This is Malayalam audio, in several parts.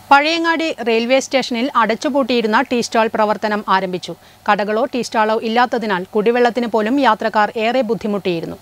പഴയങ്ങാടി റെയിൽവേ സ്റ്റേഷനിൽ അടച്ചുപൂട്ടിയിരുന്ന ടീ സ്റ്റാൾ പ്രവർത്തനം ആരംഭിച്ചു കടകളോ ടീ സ്റ്റാളോ ഇല്ലാത്തതിനാൽ കുടിവെള്ളത്തിന് പോലും യാത്രക്കാർ ഏറെ ബുദ്ധിമുട്ടിയിരുന്നു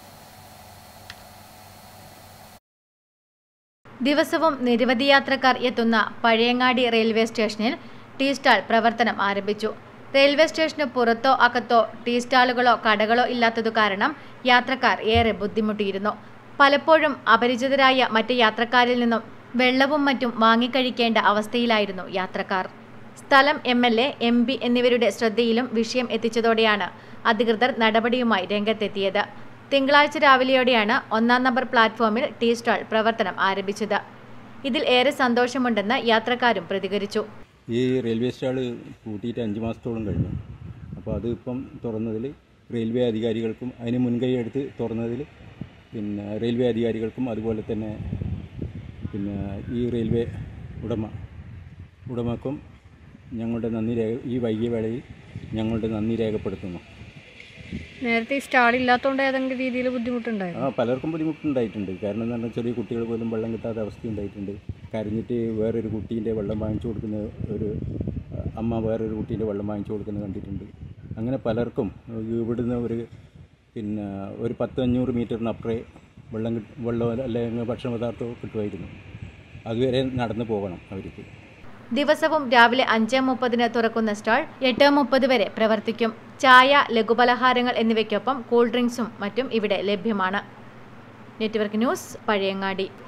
ദിവസവും നിരവധി യാത്രക്കാർ എത്തുന്ന പഴയങ്ങാടി റെയിൽവേ സ്റ്റേഷനിൽ ടീ സ്റ്റാൾ പ്രവർത്തനം ആരംഭിച്ചു റെയിൽവേ സ്റ്റേഷന് പുറത്തോ അകത്തോ ടീ സ്റ്റാളുകളോ കടകളോ ഇല്ലാത്തതു കാരണം യാത്രക്കാർ ഏറെ ബുദ്ധിമുട്ടിയിരുന്നു പലപ്പോഴും അപരിചിതരായ മറ്റ് യാത്രക്കാരിൽ നിന്നും വെള്ളവും മറ്റും വാങ്ങിക്കഴിക്കേണ്ട അവസ്ഥയിലായിരുന്നു യാത്രക്കാർ സ്ഥലം M L A M P എന്നിവരുടെ ശ്രദ്ധയിലും വിഷയം എത്തിച്ചതോടെയാണ് അധികൃതർ നടപടിയുമായി രംഗത്തെത്തിയത് തിങ്കളാഴ്ച രാവിലെയോടെയാണ് ഒന്നാം നമ്പർ പ്ലാറ്റ്ഫോമിൽ ടീ സ്റ്റാൾ പ്രവർത്തനം ആരംഭിച്ചത് ഇതിൽ ഏറെ സന്തോഷമുണ്ടെന്ന് യാത്രക്കാരും പ്രതികരിച്ചു ഈ റെയിൽവേ സ്റ്റാള് പൂട്ടിയിട്ട് അഞ്ച് മാസത്തോളം കഴിഞ്ഞു അപ്പോൾ അത് ഇപ്പം തുറന്നതിൽ റെയിൽവേ അധികാരികൾക്കും അതിന് മുൻകൈ എടുത്ത് തുറന്നതിൽ പിന്നെ റെയിൽവേ അധികാരികൾക്കും അതുപോലെ തന്നെ പിന്നെ ഈ റെയിൽവേ ഉടമ ഉടമക്കും ഞങ്ങളുടെ നന്ദി രേഖ ഈ വൈകിയ വേളയിൽ ഞങ്ങളുടെ നന്ദി രേഖപ്പെടുത്തുന്നു നേരത്തെ ഈ സ്റ്റാൾ ഇല്ലാത്തതുകൊണ്ട് ഏതെങ്കിലും രീതിയിൽ ബുദ്ധിമുട്ടുണ്ടായിരുന്നു ആ പലർക്കും ബുദ്ധിമുട്ടുണ്ടായിട്ടുണ്ട് കാരണം എന്ന് പറഞ്ഞാൽ ചെറിയ കുട്ടികൾ പോലും വെള്ളം കിട്ടാത്ത അവസ്ഥ ഉണ്ടായിട്ടുണ്ട് കരഞ്ഞിട്ട് വേറൊരു കുട്ടീൻ്റെ വെള്ളം വാങ്ങിച്ചു കൊടുക്കുന്ന ഒരു അഹ്, അമ്മ വേറൊരു കുട്ടീൻ്റെ വെള്ളം വാങ്ങിച്ചു കൊടുക്കുന്നത് കണ്ടിട്ടുണ്ട് അങ്ങനെ പലർക്കും ഇവിടുന്ന് ഒരു പിന്നെ ഒരു പത്ത് അഞ്ഞൂറ് മീറ്ററിനപ്പുറേ വെള്ളം കിട്ട വെള്ളം അല്ലെങ്കിൽ ഭക്ഷണ പദാർത്ഥമോ കിട്ടുമായിരുന്നു അതുവരെ നടന്നു പോകണം അവർക്ക് ദിവസവും രാവിലെ അഞ്ച് മുപ്പതിന് തുറക്കുന്ന സ്റ്റാൾ എട്ട് മുപ്പത് വരെ പ്രവർത്തിക്കും ചായ ലഘുപലഹാരങ്ങൾ എന്നിവയ്ക്കൊപ്പം കൂൾ ഡ്രിങ്ക്സും മറ്റും ഇവിടെ ലഭ്യമാണ് നെറ്റ്വർക്ക് ന്യൂസ് പഴയങ്ങാടി